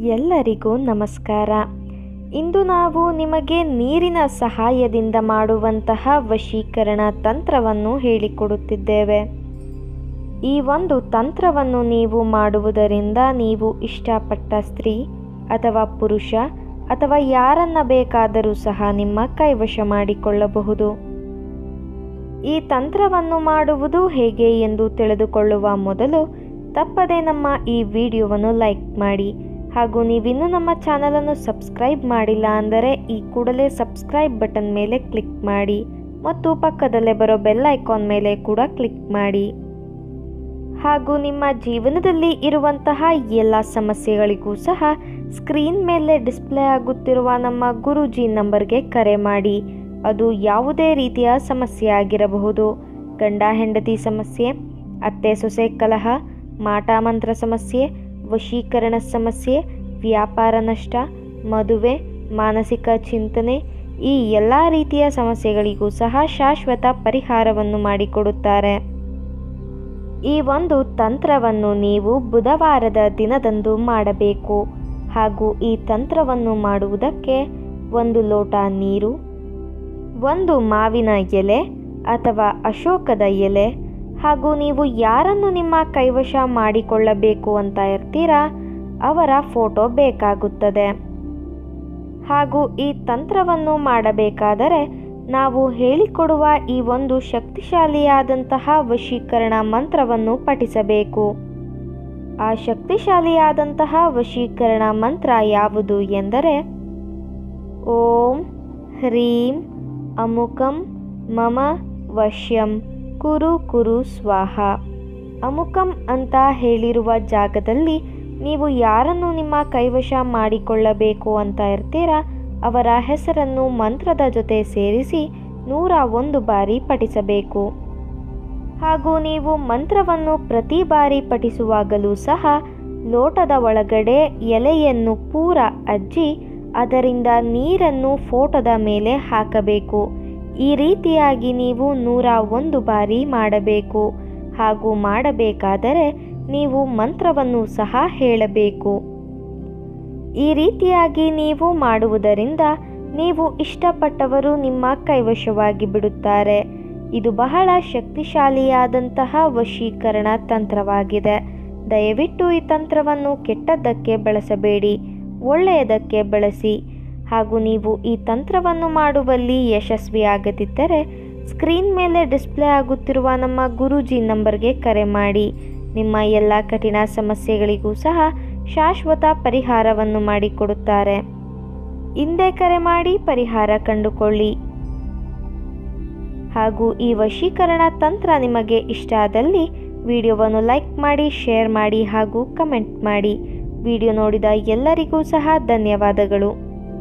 ಎಲ್ಲರಿಗೂ ನಮಸ್ಕಾರ ಇಂದು ನಾವು ನಿಮಗೆ ನೀರಿನ ಸಹಾಯದಿಂದ ಮಾಡುವಂತಹ ವಶೀಕರಣ ತಂತ್ರವನ್ನು ಹೇಳಿಕೊಡುತ್ತಿದ್ದೇವೆ ಈ ಒಂದು ತಂತ್ರವನ್ನು ನೀವು ಮಾಡುವುದರಿಂದ ನೀವು ಇಷ್ಟಪಟ್ಟ ಸ್ತ್ರೀ ಅಥವಾ ಪುರುಷ ಅಥವಾ ಯಾರನ್ನ ಬೇಕಾದರೂ ಸಹ ನಿಮ್ಮ ಕೈವಶ ಮಾಡಿಕೊಳ್ಳಬಹುದು ಈ ತಂತ್ರವನ್ನು ಮಾಡುವುದು ಹೇಗೆ ಎಂದು ತಿಳಿದುಕೊಳ್ಳುವ ಮೊದಲು ತಪ್ಪದೆ ನಮ್ಮ ಈ ವಿಡಿಯೋವನ್ನು ಲೈಕ್ ಮಾಡಿ ಹಾಗೂ ನೀವಿನ್ನೂ ನಮ್ಮ ಚಾನಲನ್ನು ಸಬ್ಸ್ಕ್ರೈಬ್ ಮಾಡಿಲ್ಲ ಅಂದರೆ ಈ ಕೂಡಲೇ ಸಬ್ಸ್ಕ್ರೈಬ್ ಬಟನ್ ಮೇಲೆ ಕ್ಲಿಕ್ ಮಾಡಿ ಮತ್ತು ಪಕ್ಕದಲ್ಲೇ ಬರೋ ಬೆಲ್ ಐಕಾನ್ ಮೇಲೆ ಕೂಡ ಕ್ಲಿಕ್ ಮಾಡಿ ಹಾಗೂ ನಿಮ್ಮ ಜೀವನದಲ್ಲಿ ಇರುವಂತಹ ಎಲ್ಲ ಸಮಸ್ಯೆಗಳಿಗೂ ಸಹ ಸ್ಕ್ರೀನ್ ಮೇಲೆ ಡಿಸ್ಪ್ಲೇ ಆಗುತ್ತಿರುವ ನಮ್ಮ ಗುರೂಜಿ ನಂಬರ್ಗೆ ಕರೆ ಮಾಡಿ ಅದು ಯಾವುದೇ ರೀತಿಯ ಸಮಸ್ಯೆ ಆಗಿರಬಹುದು ಗಂಡ ಹೆಂಡತಿ ಸಮಸ್ಯೆ ಅತ್ತೆ ಸೊಸೆ ಕಲಹ ಮಾಟಮಂತ್ರ ಸಮಸ್ಯೆ ವಶೀಕರಣ ಸಮಸ್ಯೆ ವ್ಯಾಪಾರ ನಷ್ಟ ಮದುವೆ ಮಾನಸಿಕ ಚಿಂತನೆ ಈ ಎಲ್ಲ ರೀತಿಯ ಸಮಸ್ಯೆಗಳಿಗೂ ಸಹ ಶಾಶ್ವತ ಪರಿಹಾರವನ್ನು ಮಾಡಿಕೊಡುತ್ತಾರೆ ಈ ಒಂದು ತಂತ್ರವನ್ನು ನೀವು ಬುಧವಾರದ ದಿನದಂದು ಮಾಡಬೇಕು ಹಾಗೂ ಈ ತಂತ್ರವನ್ನು ಮಾಡುವುದಕ್ಕೆ ಒಂದು ಲೋಟ ನೀರು ಒಂದು ಮಾವಿನ ಎಲೆ ಅಥವಾ ಅಶೋಕದ ಎಲೆ ಹಾಗೂ ನೀವು ಯಾರನ್ನು ನಿಮ್ಮ ಕೈವಶ ಮಾಡಿಕೊಳ್ಳಬೇಕು ಅಂತ ಇರ್ತೀರಾ ಅವರ ಫೋಟೋ ಬೇಕಾಗುತ್ತದೆ ಹಾಗೂ ಈ ತಂತ್ರವನ್ನು ಮಾಡಬೇಕಾದರೆ ನಾವು ಹೇಳಿಕೊಡುವ ಈ ಒಂದು ಶಕ್ತಿಶಾಲಿಯಾದಂತಹ ವಶೀಕರಣ ಮಂತ್ರವನ್ನು ಪಠಿಸಬೇಕು ಆ ಶಕ್ತಿಶಾಲಿಯಾದಂತಹ ವಶೀಕರಣ ಮಂತ್ರ ಯಾವುದು ಎಂದರೆ ಓಂ ಹ್ರೀಂ ಅಮುಕಂ ಮಮ ವಶ್ಯಂ ಕುರು ಕುರು ಸ್ವಾಹ ಅಮುಕಂ ಅಂತ ಹೇಳಿರುವ ಜಾಗದಲ್ಲಿ ನೀವು ಯಾರನ್ನು ನಿಮ್ಮ ಕೈವಶ ಮಾಡಿಕೊಳ್ಳಬೇಕು ಅಂತ ಇರ್ತೀರಾ ಅವರ ಹೆಸರನ್ನು ಮಂತ್ರದ ಜೊತೆ ಸೇರಿಸಿ ನೂರ ಒಂದು ಬಾರಿ ಪಠಿಸಬೇಕು ಹಾಗೂ ನೀವು ಮಂತ್ರವನ್ನು ಪ್ರತಿ ಬಾರಿ ಪಠಿಸುವಾಗಲೂ ಸಹ ಲೋಟದ ಒಳಗಡೆ ಎಲೆಯನ್ನು ಪೂರ ಅಜ್ಜಿ ಅದರಿಂದ ನೀರನ್ನು ಫೋಟೋದ ಮೇಲೆ ಹಾಕಬೇಕು ಈ ರೀತಿಯಾಗಿ ನೀವು ನೂರ ಒಂದು ಬಾರಿ ಮಾಡಬೇಕು ಹಾಗೂ ಮಾಡಬೇಕಾದರೆ ನೀವು ಮಂತ್ರವನ್ನು ಸಹ ಹೇಳಬೇಕು ಈ ರೀತಿಯಾಗಿ ನೀವು ಮಾಡುವುದರಿಂದ ನೀವು ಇಷ್ಟಪಟ್ಟವರು ನಿಮ್ಮ ಕೈವಶವಾಗಿ ಬಿಡುತ್ತಾರೆ ಇದು ಬಹಳ ಶಕ್ತಿಶಾಲಿಯಾದಂತಹ ವಶೀಕರಣ ತಂತ್ರವಾಗಿದೆ ದಯವಿಟ್ಟು ಈ ತಂತ್ರವನ್ನು ಕೆಟ್ಟದ್ದಕ್ಕೆ ಬಳಸಬೇಡಿ ಒಳ್ಳೆಯದಕ್ಕೆ ಬಳಸಿ ಹಾಗೂ ನೀವು ಈ ತಂತ್ರವನ್ನು ಮಾಡುವಲ್ಲಿ ಯಶಸ್ವಿಯಾಗದಿದ್ದರೆ ಸ್ಕ್ರೀನ್ ಮೇಲೆ ಡಿಸ್ಪ್ಲೇ ಆಗುತ್ತಿರುವ ನಮ್ಮ ಗುರೂಜಿ ನಂಬರ್ಗೆ ಕರೆ ಮಾಡಿ ನಿಮ್ಮ ಎಲ್ಲ ಕಠಿಣ ಸಮಸ್ಯೆಗಳಿಗೂ ಸಹ ಶಾಶ್ವತ ಪರಿಹಾರವನ್ನು ಮಾಡಿಕೊಡುತ್ತಾರೆ ಹಿಂದೆ ಕರೆ ಮಾಡಿ ಪರಿಹಾರ ಕಂಡುಕೊಳ್ಳಿ ಹಾಗೂ ಈ ವಶೀಕರಣ ತಂತ್ರ ನಿಮಗೆ ಇಷ್ಟ ಆದಲ್ಲಿ ವಿಡಿಯೋವನ್ನು ಲೈಕ್ ಮಾಡಿ ಶೇರ್ ಮಾಡಿ ಹಾಗೂ ಕಮೆಂಟ್ ಮಾಡಿ ವಿಡಿಯೋ ನೋಡಿದ ಎಲ್ಲರಿಗೂ ಸಹ ಧನ್ಯವಾದಗಳು